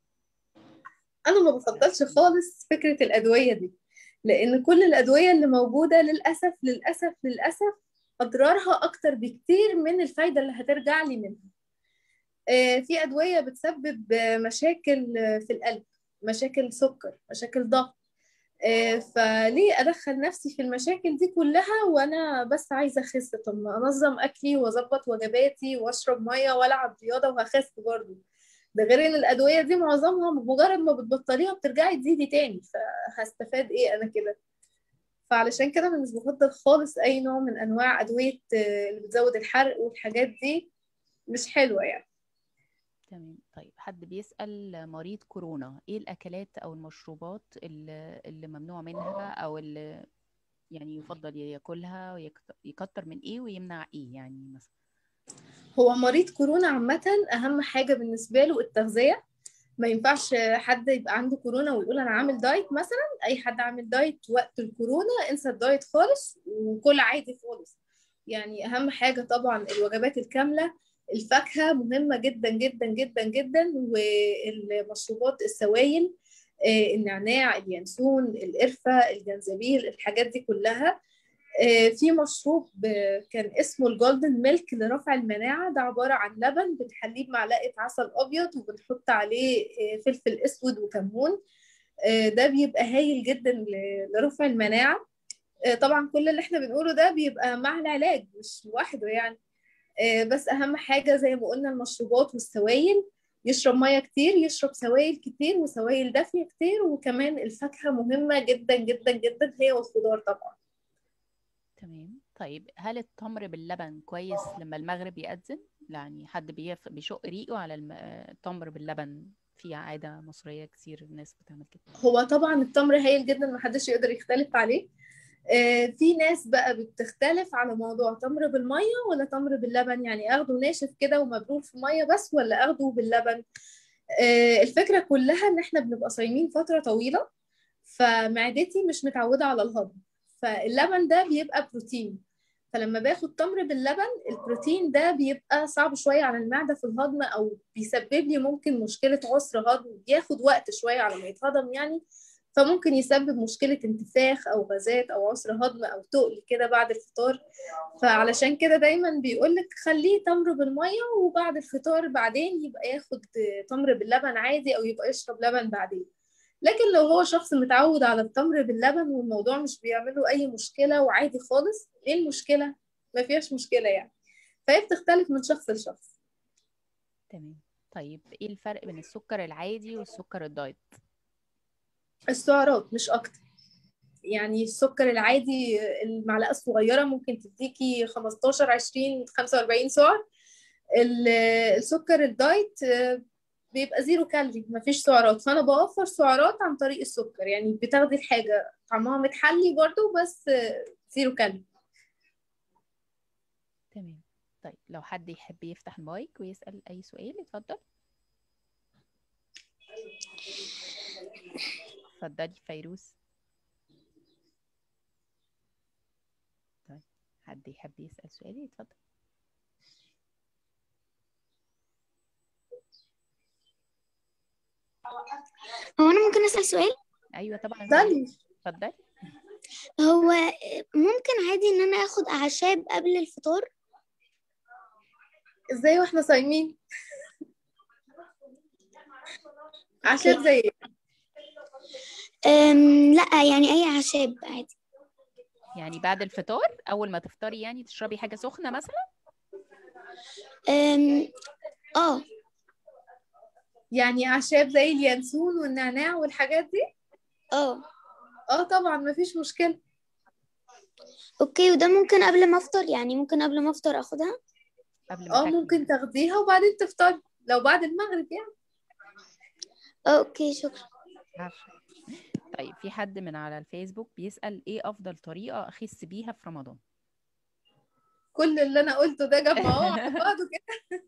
انا ما بفضلش خالص فكرة الادوية دي لان كل الادوية اللي موجودة للاسف للاسف للاسف اضرارها اكتر بكتير من الفايدة اللي هترجع لي منها آه، في ادوية بتسبب آه، مشاكل آه، في القلب مشاكل سكر مشاكل ضغط آه، فليه ادخل نفسي في المشاكل دي كلها وانا بس عايزه اخس طب ما انظم اكلي واظبط وجباتي واشرب ميه والعب رياضه وهخس برضه ده غير ان الادويه دي معظمها مجرد ما بتبطليها بترجعي تزيدي تاني فهستفاد ايه انا كده فعلشان كده انا مش بفضل خالص اي نوع من انواع ادويه آه، اللي بتزود الحرق والحاجات دي مش حلوه يعني تمام طيب حد بيسأل مريض كورونا ايه الأكلات أو المشروبات اللي, اللي ممنوع منها أو اللي يعني يفضل ياكلها ويكتر من ايه ويمنع ايه يعني مثلا هو مريض كورونا عامة أهم حاجة بالنسبة له التغذية ما ينفعش حد يبقى عنده كورونا ويقول أنا عامل دايت مثلا أي حد عامل دايت وقت الكورونا انسى الدايت خالص وكل عادي خالص يعني أهم حاجة طبعا الوجبات الكاملة الفاكهة مهمة جدا جدا جدا جدا والمشروبات السوائل آه، النعناع اليانسون القرفة الجنزبيل الحاجات دي كلها آه، في مشروب آه، كان اسمه الجولدن ميلك لرفع المناعة ده عبارة عن لبن بنحليه بمعلقة عسل أبيض وبنحط عليه آه، فلفل أسود وكمون آه، ده بيبقى هايل جدا ل- لرفع المناعة آه، طبعا كل اللي احنا بنقوله ده بيبقى مع العلاج مش لوحده يعني آه، بس أهم حاجة زي ما قلنا المشروبات والسوائل يشرب مية كتير يشرب سوائل كتير وسوائل دافية كتير وكمان الفاكهة مهمة جدا جدا جدا هي والخضار طبعا تمام طيب هل التمر باللبن كويس لما المغرب يأذن يعني حد بيف... بيشق ريقه على الم... التمر باللبن في عادة مصرية كتير الناس بتعمل كده هو طبعا التمر هايل جدا محدش يقدر يختلف عليه آه، في ناس بقى بتختلف على موضوع تمر بالميه ولا تمر باللبن يعني اخده ناشف كده ومبلول في ميه بس ولا اخده باللبن آه، الفكره كلها ان احنا بنبقى صايمين فتره طويله فمعدتي مش متعوده على الهضم فاللبن ده بيبقى بروتين فلما باخد تمر باللبن البروتين ده بيبقى صعب شويه على المعده في الهضم او بيسبب لي ممكن مشكله عسر هضم بياخد وقت شويه على ما يتهضم يعني فممكن يسبب مشكلة انتفاخ أو غازات أو عسر هضم أو تقل كده بعد الفطار فعلشان كده دايما بيقولك خليه تمر بالمية وبعد الفطار بعدين يبقى ياخد تمر باللبن عادي أو يبقى يشرب لبن بعدين لكن لو هو شخص متعود على التمر باللبن والموضوع مش بيعمله أي مشكلة وعادي خالص إيه المشكلة؟ ما فيهاش مشكلة يعني فهي بتختلف من شخص لشخص تمام طيب ايه الفرق بين السكر العادي والسكر الدايت السعرات مش اكتر يعني السكر العادي المعلقه الصغيره ممكن تديكي 15 20 45 سعر ال- السكر الدايت آه، بيبقى زيرو كالوري مفيش سعرات فانا بوفر سعرات عن طريق السكر يعني بتاخدي الحاجه طعمها متحلي برضو بس آه، زيرو كالوري تمام طيب لو حد يحب يفتح المايك ويسأل أي سؤال اتفضل اتفضلي فيروز طيب حد يحب يسأل سؤال اتفضل هو أنا ممكن أسأل سؤال أيوة طبعا اتفضلي اتفضلي هو ممكن عادي إن أنا آخد أعشاب قبل الفطار ازاي واحنا صايمين عشان زي إيه؟ أم لا يعني أي أعشاب عادي يعني بعد الفطار أول ما تفطري يعني تشربي حاجة سخنة مثلا أم اه يعني اعشاب زي اليانسون والنعناع والحاجات دي اه اه طبعا مفيش مشكله اوكي وده ممكن قبل ما افطر يعني ممكن قبل ما افطر اخدها قبل ما اه تاكلي ممكن تاخديها وبعدين تفطري لو بعد المغرب يعني اه اوكي شكرا عارفة. طيب في حد من على الفيسبوك بيسأل ايه أفضل طريقة أخس بيها في رمضان كل اللي انا قلته ده جمعوه على بعضه كده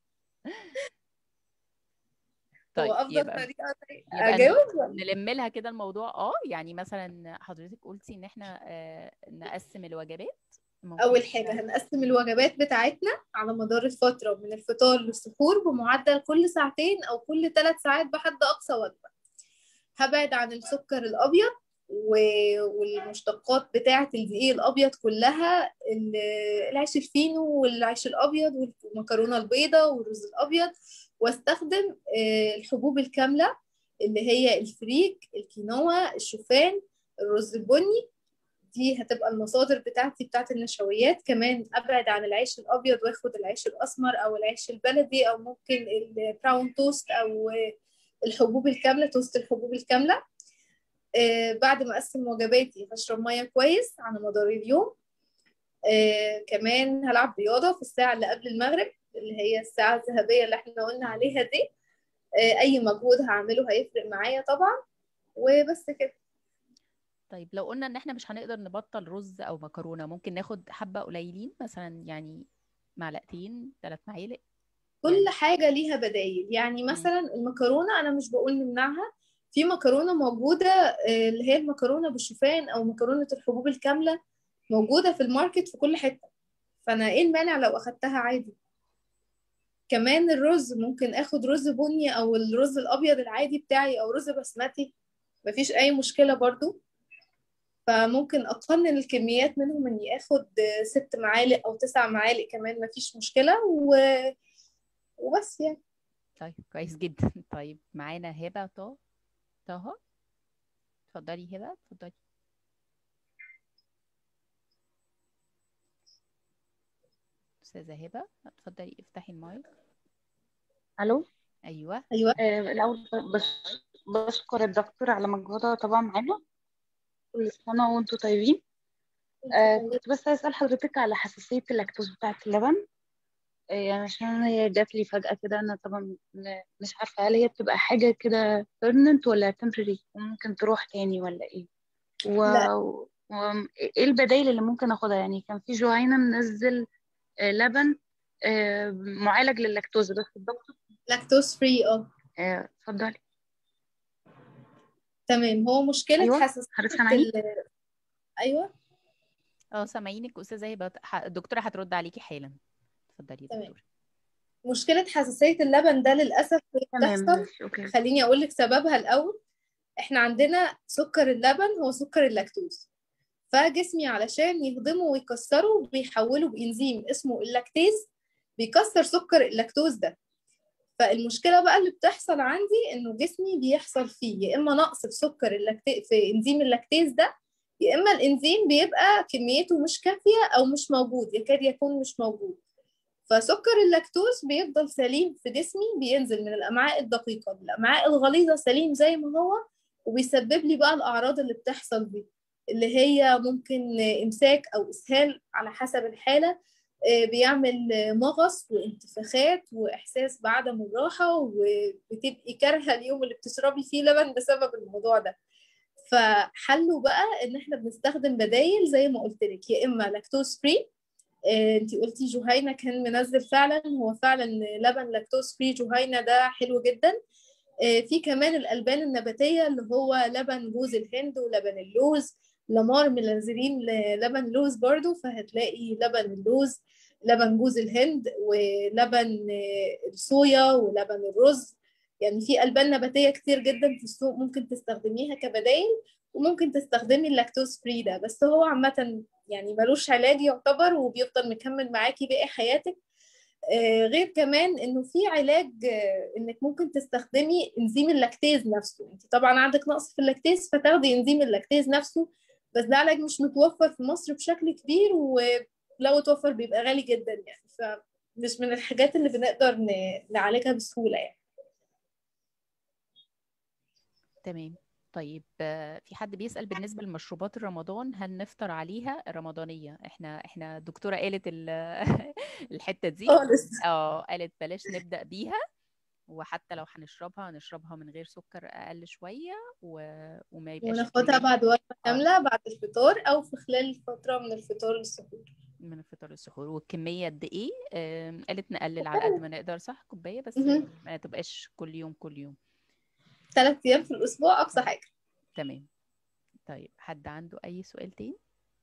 طيب هو افضل يبقى طريقه يبقى اجاوب ولا؟ نلم لها كده الموضوع اه يعني مثلا حضرتك قلتي ان احنا آه نقسم الوجبات ممكن اول حاجه هنقسم الوجبات بتاعتنا على مدار الفتره من الفطار للسحور بمعدل كل ساعتين او كل ثلاث ساعات بحد اقصى وجبه هبعد عن السكر الابيض و- والمشتقات بتاعه الدقيق الابيض كلها ال- العيش الفينو والعيش الابيض والمكرونه البيضاء والرز الابيض واستخدم آه، الحبوب الكامله اللي هي الفريك الكينوا الشوفان الرز البني دي هتبقى المصادر بتاعتي بتاعت النشويات كمان ابعد عن العيش الابيض واخد العيش الاسمر او العيش البلدي او ممكن البراون توست او الحبوب الكامله توست الحبوب الكامله آه بعد ما اقسم وجباتي هشرب ميه كويس على مدار اليوم آه كمان هلعب رياضه في الساعه اللي قبل المغرب اللي هي الساعه الذهبيه اللي احنا قلنا عليها دي آه اي مجهود هعمله هيفرق معايا طبعا وبس كده طيب لو قلنا ان احنا مش هنقدر نبطل رز او مكرونه ممكن ناخد حبه قليلين مثلا يعني معلقتين ثلاث معالق كل حاجة ليها بدايل يعني مثلا المكرونة أنا مش بقول نمنعها في مكرونة موجودة آه، اللي هي المكرونة بالشوفان أو مكرونة الحبوب الكاملة موجودة في الماركت في كل حتة فأنا إيه المانع لو أخدتها عادي كمان الرز ممكن اخد رز بني او الرز الابيض العادي بتاعي او رز بسمتي مفيش اي مشكلة برضو فممكن اقنن الكميات منهم اني اخد ست معالق او تسع معالق كمان مفيش مشكلة و... وبس يعني طيب كويس جدا طيب معانا هبه طه طه اتفضلي هبه اتفضلي استاذه هبه اتفضلي افتحي المايك الو ايوه ايوه آه، الاول بس بشكر الدكتور على مجهودها طبعا معانا كل سنه وانتم طيبين آه كنت بس اسال حضرتك على حساسيه اللاكتوز بتاعه اللبن آه يعني عشان هي جات لي فجاه كده انا طبعا م- مش عارفه هل هي بتبقى حاجه كده permanent ولا temporary وممكن تروح تاني ولا ايه و... لا. وم- ايه البدائل اللي ممكن اخدها يعني كان في جهينة منزل آه، لبن آه، معالج للاكتوز بس الدكتور لاكتوز فري اه آه، اتفضلي تمام هو مشكله ايوه حساسيه حضرتك سامعاني ال- ايوه اه سامعينك استاذه هبه ح- الدكتوره هترد عليكي حالا اتفضلي يا تمام. دكتوره مشكله حساسيه اللبن ده للاسف تمام بتحصل ماشي اوكي خليني اقول لك سببها الاول احنا عندنا سكر اللبن هو سكر اللاكتوز فجسمي علشان يهضمه ويكسره بيحوله بإنزيم اسمه اللاكتيز بيكسر سكر اللاكتوز ده فالمشكلة بقى اللي بتحصل عندي انه جسمي بيحصل فيه يا اما نقص في سكر اللاكتيز في انزيم اللاكتيز ده يا اما الانزيم بيبقى كميته مش كافية او مش موجود يكاد يكون مش موجود فسكر اللاكتوز بيفضل سليم في جسمي بينزل من الامعاء الدقيقة للامعاء الغليظة سليم زي ما هو وبيسبب لي بقى الاعراض اللي بتحصل دي اللي هي ممكن امساك او اسهال على حسب الحالة آه، بيعمل مغص وانتفاخات واحساس بعدم الراحه وبتبقي كارهه اليوم اللي بتشربي فيه لبن بسبب الموضوع ده فحله بقى ان احنا بنستخدم بدايل زي ما قلت لك يا اما لاكتوز فري انت قلتي جهينه كان منزل فعلا هو فعلا لبن لاكتوز فري جهينه ده حلو جدا آه، في كمان الالبان النباتيه اللي هو لبن جوز الهند ولبن اللوز لامار منزلين لبن لوز برضو فهتلاقي لبن اللوز لبن جوز الهند ولبن آه، الصويا ولبن الرز يعني في ألبان نباتية كتير جدا في السوق ممكن تستخدميها كبدائل وممكن تستخدمي اللاكتوز فري ده بس هو عامة يعني ملوش علاج يعتبر وبيفضل مكمل معاكي باقي حياتك آه، غير كمان انه في علاج آه، انك ممكن تستخدمي انزيم اللاكتيز نفسه انت طبعا عندك نقص في اللاكتيز فتاخدي انزيم اللاكتيز نفسه بس ده علاج مش متوفر في مصر بشكل كبير ولو اتوفر بيبقى غالي جدا يعني فمش من الحاجات اللي بنقدر ن- نعالجها بسهولة يعني تمام طيب آه، في حد بيسأل بالنسبة لمشروبات رمضان هل نفطر عليها الرمضانية احنا احنا الدكتورة قالت ال- الحتة دي خالص اه قالت بلاش نبدأ بيها وحتى لو هنشربها هنشربها من غير سكر أقل شوية و... وما يبقاش وناخدها الكمية بعد وجبة اه كاملة بعد الفطار أو في خلال فترة من الفطار للسحور من الفطار للسحور والكمية قد ايه آم، قالت نقلل على قد ما نقدر صح كوباية بس مهم. ما تبقاش كل يوم كل يوم ثلاث أيام في الأسبوع أقصى حاجة تمام طيب حد عنده أي سؤال تاني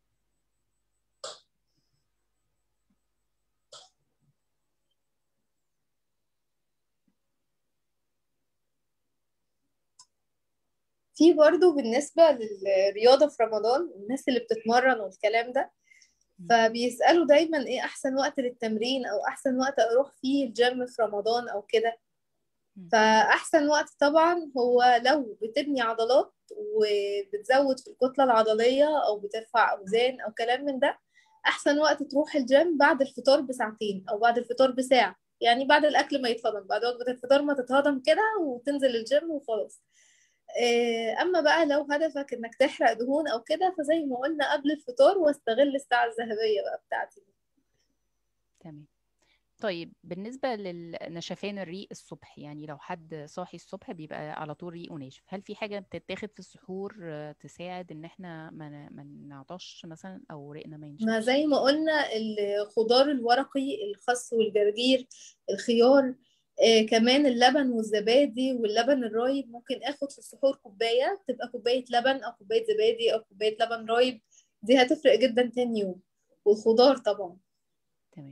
في برضو بالنسبة للرياضة في رمضان الناس اللي بتتمرن والكلام ده فبيسألوا دايما ايه أحسن وقت للتمرين أو أحسن وقت أروح فيه الجيم في رمضان أو كده مم. فأحسن وقت طبعا هو لو بتبني عضلات وبتزود في الكتلة العضلية أو بترفع أوزان أو كلام من ده أحسن وقت تروح الجيم بعد الفطار بساعتين أو بعد الفطار بساعة يعني بعد الأكل ما يتهضم بعد وجبة الفطار ما تتهضم كده وتنزل الجيم وخلاص آه، أما بقى لو هدفك إنك تحرق دهون أو كده فزي ما قلنا قبل الفطار واستغل الساعة الذهبية بقى بتاعتي تمام طيب بالنسبة للنشفان الريق الصبح يعني لو حد صاحي الصبح بيبقى على طول ريقه ناشف هل في حاجة بتتاخد في السحور آه، تساعد ان احنا ما ن- ما نعطش مثلا او ريقنا ما ما ينشفش زي ما قلنا الخضار الورقي الخس والجرجير الخيار آه كمان اللبن والزبادي واللبن الرايب ممكن اخد في السحور كوباية تبقى كوباية لبن او كوباية زبادي او كوباية لبن رايب دي هتفرق جدا تاني يوم والخضار طبعا تمام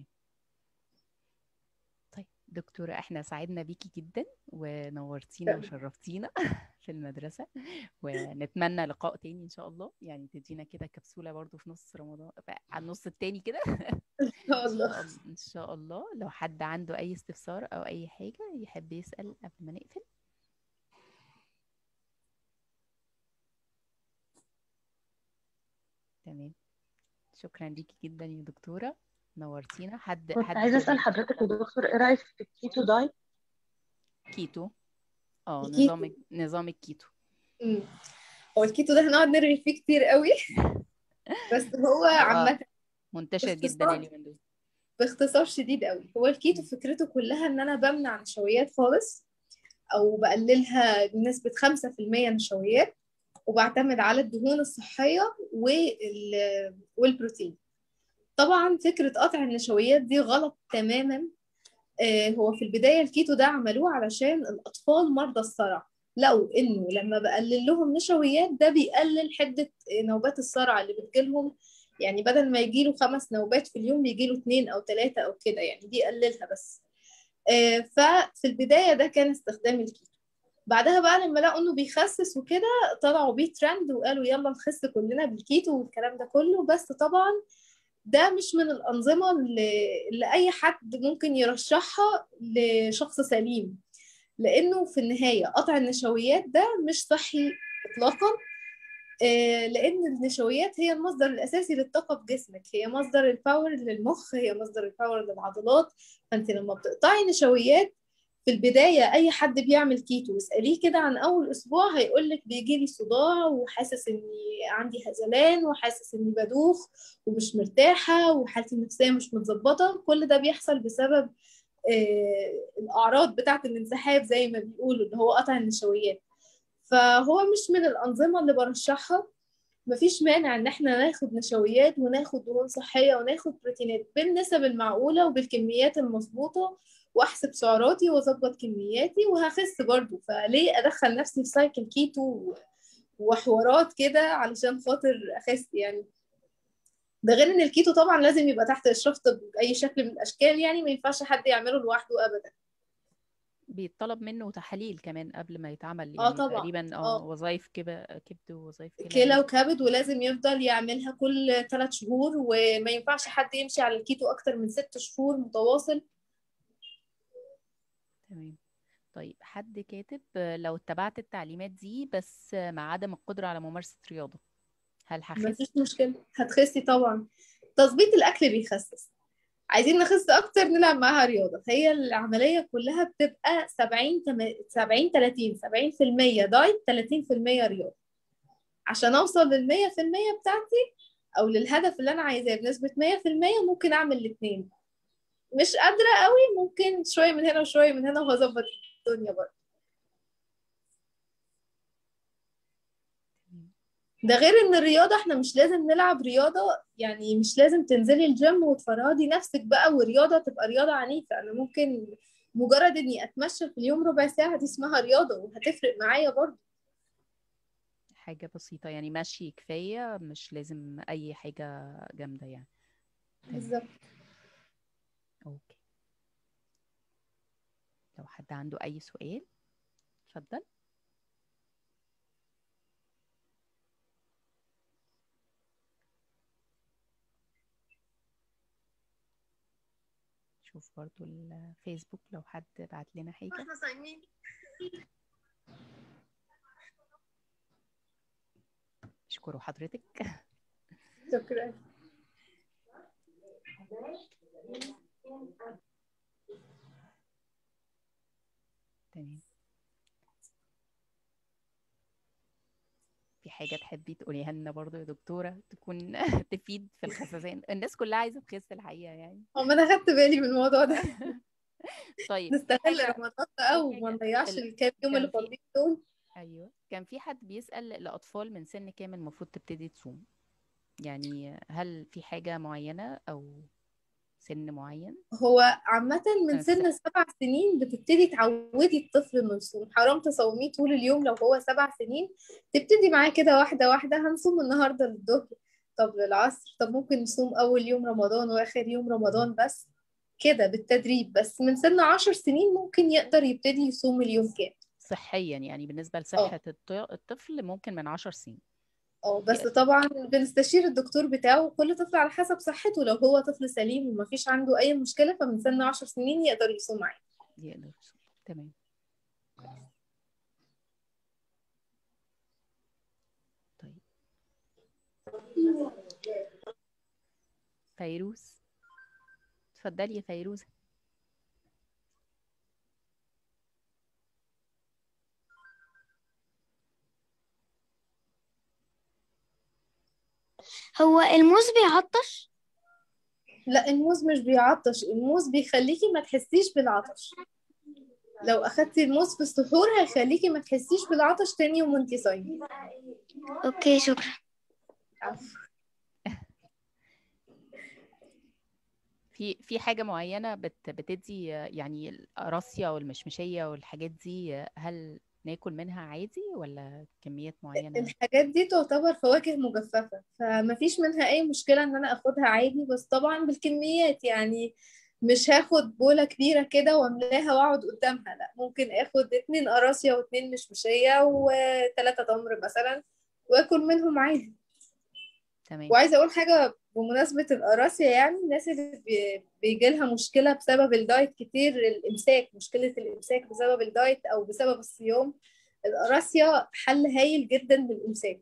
طيب دكتورة احنا سعدنا بيكي جدا ونورتينا تمام. وشرفتينا في المدرسة ونتمنى لقاء تاني ان شاء الله يعني تدينا كده كبسولة برضو في نص رمضان على النص التاني كده ان شاء ان الله شاء الله ان شاء الله لو حد عنده اي استفسار او اي حاجة يحب يسأل قبل ما نقفل تمام شكرا ليكي جدا يا دكتورة نورتينا حد كنت حد عايزة أسأل حضرتك يا دكتور إيه رأيك في الكيتو دايت؟ كيتو اه الكيتو. نظام نظام الكيتو مم. هو الكيتو ده هنقعد نرغي فيه كتير قوي بس هو عامة منتشر جدا باختصار. اليومين دول باختصار شديد قوي هو الكيتو فكرته كلها ان انا بمنع نشويات خالص او بقللها بنسبة 5% نشويات وبعتمد على الدهون الصحية والبروتين طبعا فكرة قطع النشويات دي غلط تماما هو في البداية الكيتو ده عملوه علشان الأطفال مرضى الصرع لقوا إنه لما بقلل لهم نشويات ده بيقلل حدة نوبات الصرع اللي بتجيلهم يعني بدل ما يجيله خمس نوبات في اليوم يجيله اتنين أو تلاتة أو كده يعني دي قللها بس ففي البداية ده كان استخدام الكيتو بعدها بقى لما لقوا انه بيخسس وكده طلعوا بيه ترند وقالوا يلا نخس كلنا بالكيتو والكلام ده كله بس طبعا ده مش من الأنظمة اللي, اللي أي حد ممكن يرشحها لشخص سليم لأنه في النهاية قطع النشويات ده مش صحي إطلاقا لأن النشويات هي المصدر الأساسي للطاقة في جسمك هي مصدر الباور للمخ هي مصدر الباور للعضلات فأنت لما بتقطعي نشويات في البداية أي حد بيعمل كيتو واسأليه كده عن أول أسبوع هيقولك بيجيلي صداع وحاسس إني عندي هزلان وحاسس إني بدوخ ومش مرتاحة وحالتي النفسية مش متظبطة كل ده بيحصل بسبب آه الأعراض بتاعة الانسحاب زي ما بيقولوا اللي هو قطع النشويات فهو مش من الأنظمة اللي برشحها مفيش مانع ان احنا ناخد نشويات وناخد دهون صحيه وناخد بروتينات بالنسب المعقوله وبالكميات المظبوطه واحسب سعراتي واظبط كمياتي وهخس برضو فليه ادخل نفسي في سايكل كيتو وحوارات كده علشان خاطر اخس يعني ده غير ان الكيتو طبعا لازم يبقى تحت اشراف طب باي شكل من الاشكال يعني ما ينفعش حد يعمله لوحده ابدا بيطلب منه تحاليل كمان قبل ما يتعمل يعني اه طبعا تقريبا اه وظائف كبد ووظائف كلى وكبد ولازم يفضل يعملها كل ثلاث شهور وما ينفعش حد يمشي على الكيتو اكتر من ست شهور متواصل تمام طيب حد كاتب لو اتبعت التعليمات دي بس مع عدم القدرة على ممارسة رياضة هل هخس؟ مفيش مشكلة هتخسي طبعا تظبيط الأكل بيخسس عايزين نخس أكتر نلعب معاها رياضة هي العملية كلها بتبقى 70 70 30 70% دايت 30% رياضة عشان أوصل لل 100% بتاعتي أو للهدف اللي أنا عايزاه بنسبة 100% ممكن أعمل الاتنين مش قادرة قوي ممكن شوية من هنا وشوية من هنا وهظبط الدنيا برضه ده غير ان الرياضة احنا مش لازم نلعب رياضة يعني مش لازم تنزلي الجيم وتفرهدي نفسك بقى ورياضة تبقى رياضة عنيفة انا ممكن مجرد اني اتمشى في اليوم ربع ساعة دي اسمها رياضة وهتفرق معايا برضه حاجة بسيطة يعني مشي كفاية مش لازم أي حاجة جامدة يعني بالظبط اوكي لو حد عنده اي سؤال اتفضل شوف برضو الفيسبوك لو حد بعت لنا حاجة احنا صايمين اشكروا حضرتك شكرا تمام في حاجة تحبي تقوليها لنا برضو يا دكتورة تكون تفيد في الخسسان الناس كلها عايزة تخس الحقيقة يعني هو انا خدت بالي من الموضوع ده طيب نستغل رمضان بقى وما نضيعش الكام يوم اللي فاضلين دول ايوه كان في حد بيسأل لأطفال من سن كام المفروض تبتدي تصوم يعني هل في حاجة معينة أو سن معين؟ هو عامة من سن سبع سنين بتبتدي تعودي الطفل انه يصوم حرام تصوميه طول اليوم لو هو سبع سنين تبتدي معاه كده واحدة واحدة هنصوم النهاردة للظهر طب للعصر طب ممكن نصوم أول يوم رمضان وآخر يوم رمضان بس كده بالتدريب بس من سن عشر سنين ممكن يقدر يبتدي يصوم اليوم كامل صحيا يعني بالنسبة لصحة الطفل ممكن من عشر سنين اه بس طبعا بنستشير الدكتور بتاعه كل طفل على حسب صحته لو هو طفل سليم وما فيش عنده اي مشكله فمن سن 10 سنين يقدر يصوم عادي يقدر يصوم تمام طيب فيروز اتفضلي يا فيروزه هو الموز بيعطش لا الموز مش بيعطش الموز بيخليكي ما تحسيش بالعطش لو اخدتي الموز في السحور هيخليكي ما تحسيش بالعطش تاني يوم وانتي صايمه اوكي شكرا عفوا. في في حاجة معينة بت بتدي يعني القراصية والمشمشية والحاجات دي هل ناكل منها عادي ولا كميات معينة؟ الحاجات دي تعتبر فواكه مجففة فما فيش منها أي مشكلة إن أنا أخدها عادي بس طبعا بالكميات يعني مش هاخد بولة كبيرة كده واملاها واقعد قدامها لا ممكن اخد اتنين قراصية واتنين مشمشية وتلاتة تمر مثلا واكل منهم عادي تمام وعايزة اقول حاجة بمناسبة القراصية يعني الناس اللي بي- بيجي لها مشكلة بسبب الدايت كتير الامساك مشكلة الامساك بسبب الدايت او بسبب الصيام القراصية حل هايل جدا للامساك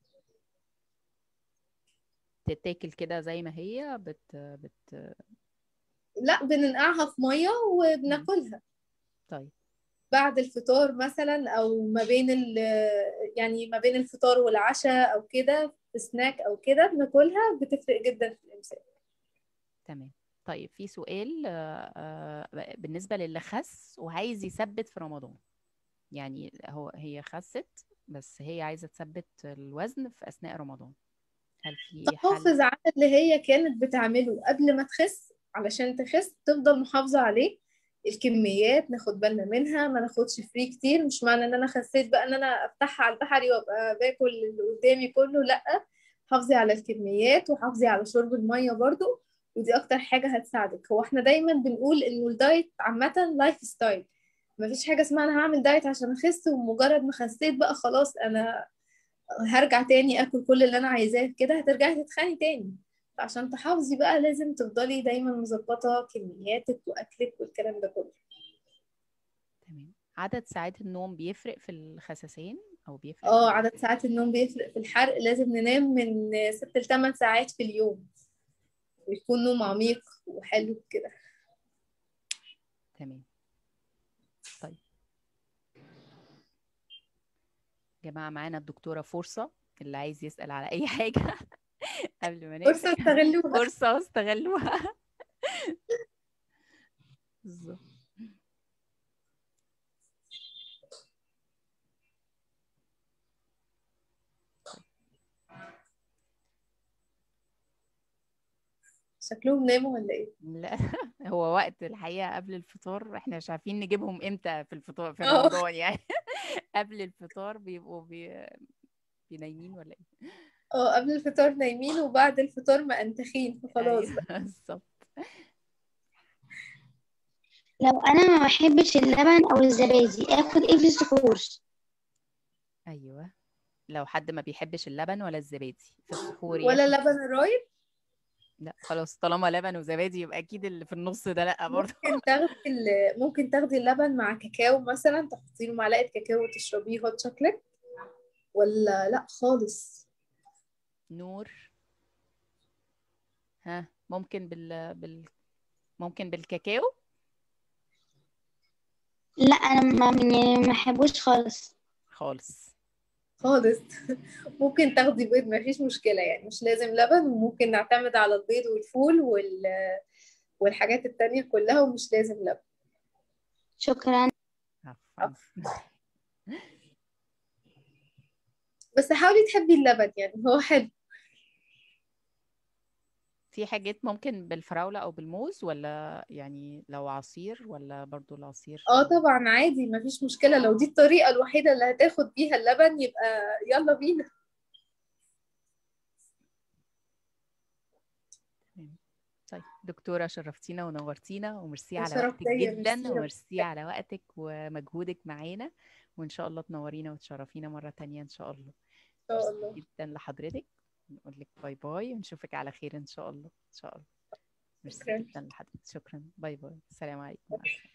تتاكل كده زي ما هي بت بت لا بننقعها في مية وبناكلها طيب بعد الفطار مثلا او ما بين ال يعني ما بين الفطار والعشاء او كده في سناك او كده بناكلها بتفرق جدا في الامساك تمام طيب في سؤال آه، آه، بالنسبة للي خس وعايز يثبت في رمضان يعني هو هي خست بس هي عايزة تثبت الوزن في أثناء رمضان هل في تحافظ حل؟ على اللي هي كانت بتعمله قبل ما تخس علشان تخس تفضل محافظة عليه الكميات ناخد بالنا منها ما ناخدش فري كتير مش معنى ان انا خسيت بقى ان انا افتحها على البحري وابقى باكل اللي قدامي كله لا حافظي على الكميات وحافظي على شرب المية برضو ودي اكتر حاجة هتساعدك هو احنا دايما بنقول انه الدايت عامة لايف ستايل مفيش حاجة اسمها انا هعمل دايت عشان اخس ومجرد ما خسيت بقى خلاص انا هرجع تاني اكل كل اللي انا عايزاه كده هترجعي تتخني تاني عشان تحافظي بقى لازم تفضلي دايما مظبطة كمياتك واكلك والكلام ده كله تمام عدد ساعات النوم بيفرق في الخسسان أو بيفرق اه في- عدد ساعات النوم بيفرق في الحرق لازم ننام من ست لثمان ساعات في اليوم ويكون نوم عميق وحلو كده تمام طيب جماعة معانا الدكتورة فرصة اللي عايز يسأل على أي حاجة قبل ما فرصة نقفل استغلوها فرصة استغلوها بالظبط شكلهم ناموا ولا ايه لا هو وقت الحقيقة قبل الفطار احنا مش عارفين نجيبهم امتى في الفطار في اه. رمضان يعني قبل الفطار بيبقوا بي... بينايمين ولا ايه اه قبل الفطار نايمين وبعد الفطار مأنتخين فخلاص أيوة، بقى بالظبط لو انا ما بحبش اللبن او الزبادي اخد ايه في السحور ايوه لو حد ما بيحبش اللبن ولا الزبادي في السحور ولا ياخد- لبن الرايب لا خلاص طالما لبن وزبادي يبقى اكيد اللي في النص ده لا برضه ممكن تاخدي ال- ممكن تاخدي اللبن مع كاكاو مثلا تحطي له معلقة كاكاو وتشربيه هوت شوكليت ولا لا خالص نور ها ممكن بال بال ممكن بالكاكاو لا انا ما يعني ما بحبوش خالص خالص خالص ممكن تاخدي بيض مفيش مشكلة يعني مش لازم لبن وممكن نعتمد على البيض والفول وال والحاجات التانية كلها ومش لازم لبن شكرا عفوا بس حاولي تحبي اللبن يعني هو حلو في حاجات ممكن بالفراولة أو بالموز ولا يعني لو عصير ولا برضو العصير اه طبعا عادي مفيش مشكلة لو دي الطريقة الوحيدة اللي هتاخد بيها اللبن يبقى يلا بينا طيب دكتورة شرفتينا ونورتينا وميرسي على شرف وقتك ليا، جدا ميرسي. وميرسي على وقتك ومجهودك معانا وإن شاء الله تنورينا وتشرفينا مرة تانية إن شاء الله ان شاء الله جدا لحضرتك نقول لك باي باي ونشوفك على خير إن شاء الله إن شاء الله ميرسي شكراً. جدا لحضرتك شكرا باي باي السلام عليكم مع السلامة.